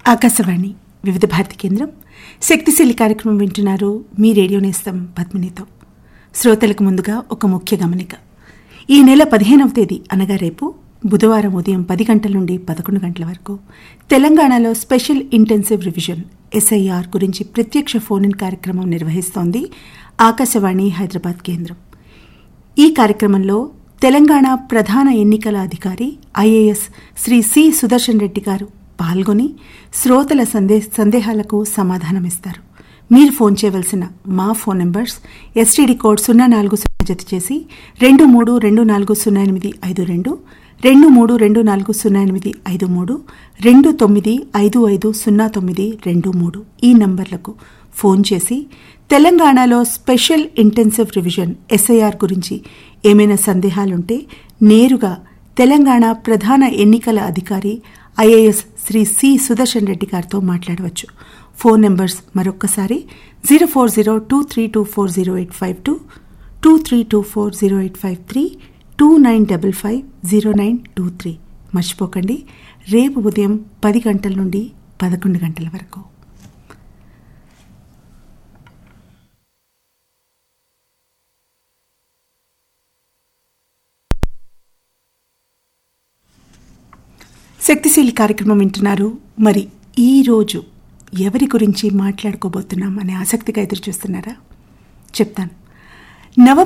ఆకాశవాణి వివిధ భారతి కేంద్రం శక్తిశీలి కార్యక్రమం వింటున్నారు మీ రేడియో నేస్తం పద్మినితో శ్రోతలకు ముందుగా ఒక ముఖ్య గమనిక ఈ నెల పదిహేనవ తేదీ అనగా రేపు బుధవారం ఉదయం పది గంటల నుండి పదకొండు గంటల వరకు తెలంగాణలో స్పెషల్ ఇంటెన్సివ్ రివిజన్ ఎస్ఐఆర్ గురించి ప్రత్యక్ష ఫోన్ ఇన్ కార్యక్రమం నిర్వహిస్తోంది ఆకాశవాణి హైదరాబాద్ కేంద్రం ఈ కార్యక్రమంలో తెలంగాణ ప్రధాన ఎన్నికల అధికారి ఐఏఎస్ శ్రీ సి సుదర్శన్ రెడ్డి గారు పాల్గొని శ్రోతల సందే సందేహాలకు సమాధానమిస్తారు మీరు ఫోన్ చేయవలసిన మా ఫోన్ నంబర్స్ ఎస్టీడీ కోడ్ సున్నా నాలుగు సున్నా జత చేసి రెండు మూడు రెండు నాలుగు సున్నా ఎనిమిది ఐదు రెండు రెండు మూడు రెండు నాలుగు సున్నా ఎనిమిది ఐదు మూడు రెండు తొమ్మిది ఐదు ఐదు సున్నా తొమ్మిది రెండు మూడు ఈ నంబర్లకు ఫోన్ చేసి తెలంగాణలో స్పెషల్ ఇంటెన్సివ్ రివిజన్ ఎస్ఐఆర్ గురించి ఏమైనా సందేహాలుంటే నేరుగా తెలంగాణ ప్రధాన ఎన్నికల అధికారి ఐఏఎస్ శ్రీ సి సుదర్శన్ రెడ్డి గారితో మాట్లాడవచ్చు ఫోన్ నెంబర్స్ మరొక్కసారి zero four zero two three two four zero eight five two two three two four zero eight five three two nine double five zero nine two three మర్చిపోకండి రేపు ఉదయం పది గంటల నుండి పదకొండు గంటల వరకు శక్తిశీలి కార్యక్రమం వింటున్నారు మరి ఈ రోజు ఎవరి గురించి మాట్లాడుకోబోతున్నాం అనే ఆసక్తిగా ఎదురు చూస్తున్నారా చెప్తాను నవ